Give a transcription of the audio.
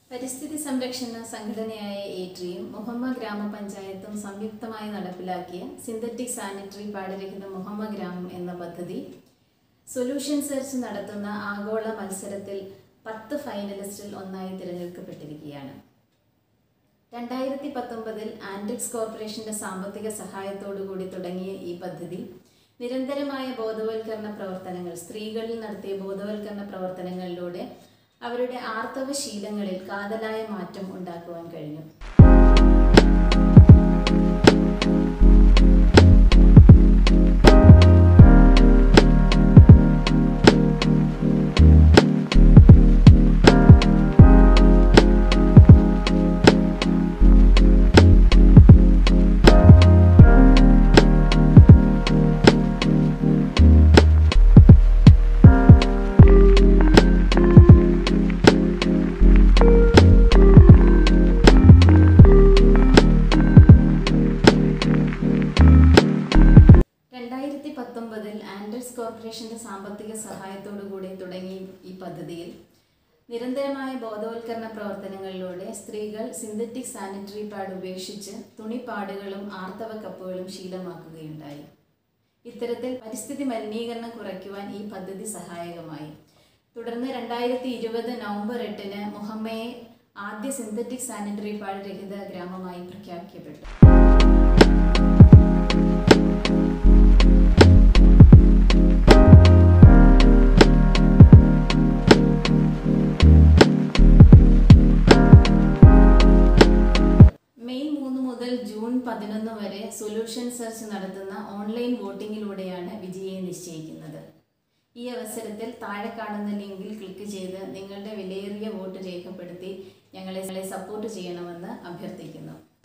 പരിസ്ഥിതി സംരക്ഷണ സംഘടനയായ ഏട്രിയും മുഹമ്മ ഗ്രാമപഞ്ചായത്തും സംയുക്തമായി നടപ്പിലാക്കിയ സിന്തറ്റിക് സാനിറ്ററി പാടരഹിത മുഹമ്മ ഗ്രാമം എന്ന പദ്ധതി സൊല്യൂഷൻ സെർച്ച് നടത്തുന്ന ആഗോള മത്സരത്തിൽ പത്ത് ഫൈനലിസ്റ്റിൽ ഒന്നായി തിരഞ്ഞെടുക്കപ്പെട്ടിരിക്കുകയാണ് രണ്ടായിരത്തി പത്തൊമ്പതിൽ ആൻഡ്രിക്സ് കോർപ്പറേഷന്റെ സാമ്പത്തിക സഹായത്തോടുകൂടി തുടങ്ങിയ ഈ പദ്ധതി നിരന്തരമായ ബോധവൽക്കരണ പ്രവർത്തനങ്ങൾ സ്ത്രീകളിൽ നടത്തിയ ബോധവൽക്കരണ പ്രവർത്തനങ്ങളിലൂടെ അവരുടെ ആർത്തവ ശീലങ്ങളിൽ കാതലായ മാറ്റം ഉണ്ടാക്കുവാൻ കഴിഞ്ഞു രണ്ടായിരത്തി പത്തൊമ്പതിൽ ആൻഡ്രസ് കോർപ്പറേഷന്റെ സാമ്പത്തിക സഹായത്തോടുകൂടി തുടങ്ങിയ ഈ പദ്ധതിയിൽ നിരന്തരമായ ബോധവൽക്കരണ പ്രവർത്തനങ്ങളിലൂടെ സ്ത്രീകൾ സിന്തറ്റിക് സാനിറ്ററി പാഡ് ഉപേക്ഷിച്ച് തുണിപ്പാടുകളും ആർത്തവ കപ്പുകളും ശീലമാക്കുകയുണ്ടായി ഇത്തരത്തിൽ പരിസ്ഥിതി മലിനീകരണം കുറയ്ക്കുവാൻ ഈ പദ്ധതി സഹായകമായി തുടർന്ന് രണ്ടായിരത്തി ഇരുപത് നവംബർ എട്ടിന് മുഹമ്മയെ ആദ്യ സിന്തറ്റിക് സാനിറ്ററി പാഡ് രഹിത ഗ്രാമമായി പ്രഖ്യാപിക്കപ്പെട്ടു മെയ് മൂന്ന് മുതൽ ജൂൺ പതിനൊന്ന് വരെ സൊല്യൂഷൻ സെർച്ച് നടത്തുന്ന ഓൺലൈൻ വോട്ടിങ്ങിലൂടെയാണ് വിജയിയെ നിശ്ചയിക്കുന്നത് ഈ അവസരത്തിൽ താഴെ കാണുന്ന ലിങ്കിൽ ക്ലിക്ക് ചെയ്ത് നിങ്ങളുടെ വിലയേറിയ വോട്ട് രേഖപ്പെടുത്തി ഞങ്ങളെ സപ്പോർട്ട് ചെയ്യണമെന്ന് അഭ്യർത്ഥിക്കുന്നു